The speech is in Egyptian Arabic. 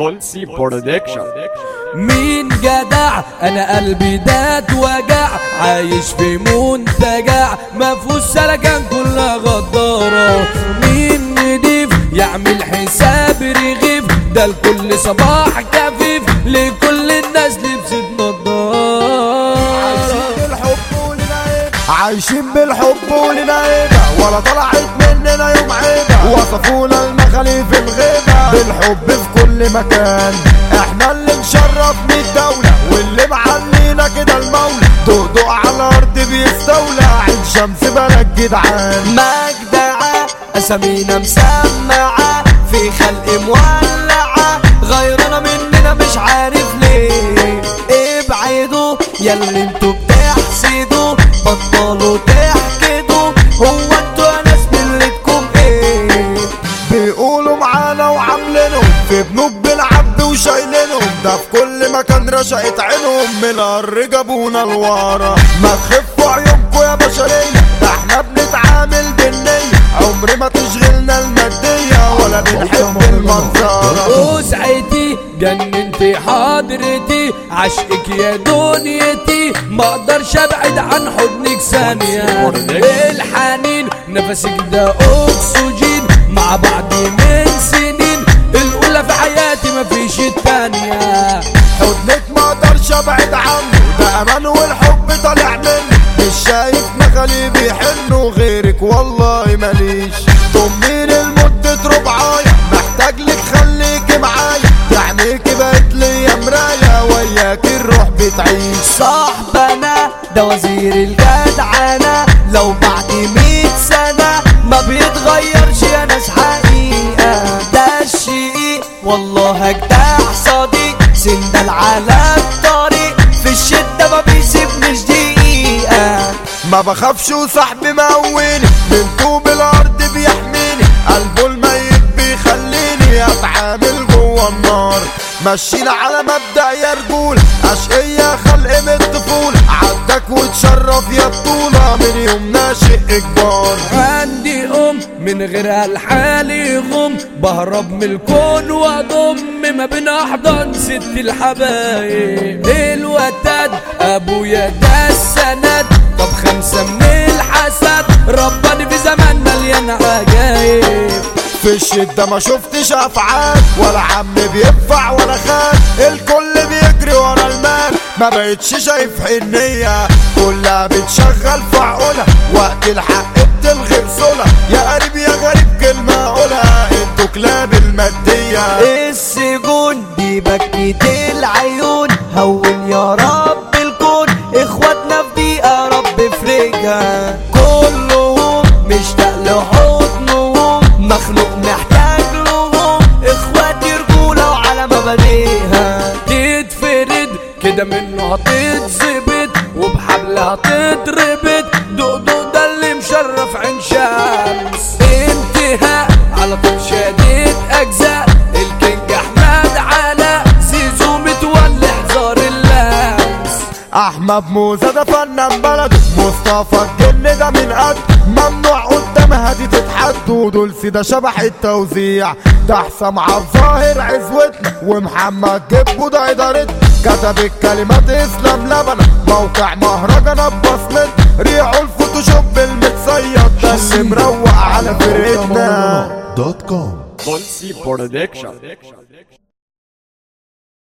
بولسي برودكشن مين جدع انا قلبي ده اتوجع عايش في منتجع مفهوش سلكان كلها غدارة مين نضيف يعمل حساب رغيف ده لكل صباح كفيف لكل الناس لبست نضارة بالحب ولنعيبة عايشين بالحب ولنعيبة ولا طلعت مننا يوم عيبة وصفونا المخاليف الغيبة بالحب في كل مكان احنا اللي نشرف من الدولة واللي معلينا كده المولى دقدق على الارض بيستولى عين شمس بلد جدعان مجدعة أسامينا مسمعة في خلق مولعة غيرنا مننا مش عارف ليه ابعدوا ياللي انتوا بتحسدوا بطلوا تحكدوا هو انتوا يا ناس ملتكم ايه بيقولوا معانا وعاملينهم في بنوك بالعبد وشايلينهم ده في كل مكان رشقت عينهم من القر جابونا لورا ما تخفوا عيونكوا يا بشرية ده احنا بنتعامل بالنية عمر ما تشغلنا المادية ولا بنحب المنظرة وسعتي جننتي حضرتي عشقك يا دنيتي ما اقدرش ابعد عن حضنك ثانية الحنين نفسك ده اكسجين مع بعض من سنين الاولى في حياتي مفيش التانية حضنك ما اقدرش ابعد عنه ده امان والحب طالع مني مش شايف مخالي بيحنوا غيرك والله ماليش ضمين لمدة ربعاية محتاج لك خليكي معايا عينيكي بقت ليا مراية وياكي الروح بتعيش صاحبنا ده وزير الجدعنة لو بعد مية سنة ما بيتغيرش يا ناس حقيقة ده الشقيق والله اجدع صديق سندل على الطريق في الشدة ما بيسيبنيش دقيقة ما بخافش وصاحبي مقويني من طوب الارض بيحميني قلبه الميت بيخليني اتعامل جوه النار ماشيين على مبدأ يا رجول اشقية خلق من الطفولة عدك وتشرف يا بطولة من يوم ناشئ اجبار عندي ام من غيرها الحال يغم بهرب من الكون واضم ما بين احضان ست الحبايب الوتد ابويا ده السند طب خمسة من الحسد رباني في زمان مليان عجايب في الشدة ما شفتش افعال ولا عم بيدفع ولا خال الكل بيجري ورا المال ما بقتش شايف حنية كلها بتشغل في عقولها وقت الحق بتلغي بسولها يا قريب يا غريب كلمة اقولها انتوا كلاب المادية السجون دي بكيت العيون هون يا رب الكون اخواتنا في دقيقة رب فرجها كلهم مشتاق لحضنهم مخلوق محتاج لهم اخواتي رجولة وعلى مبادئها تتفرد كده منه هتتظبط وبحبلها تتربط دقدق ده اللي مشرف عين شمس انتهاء على طول شديد اجزاء الكينج احمد علاء زيزو متولي حزار اللمس احمد موسى ده فنان بلده مصطفى الجن ده من قد ممنوع قدامها دي تتحد ودولسي ده شبح التوزيع ده حسام عبد ظاهر عزوتنا ومحمد جبو ده ادارتنا كتب الكلمات اسلام لبنة موقع مهرجانات بصمت ريعوا الفوتوشوب المتصيد ده اللي مروق على فرقتنا دوت كوم بولسي برودكشن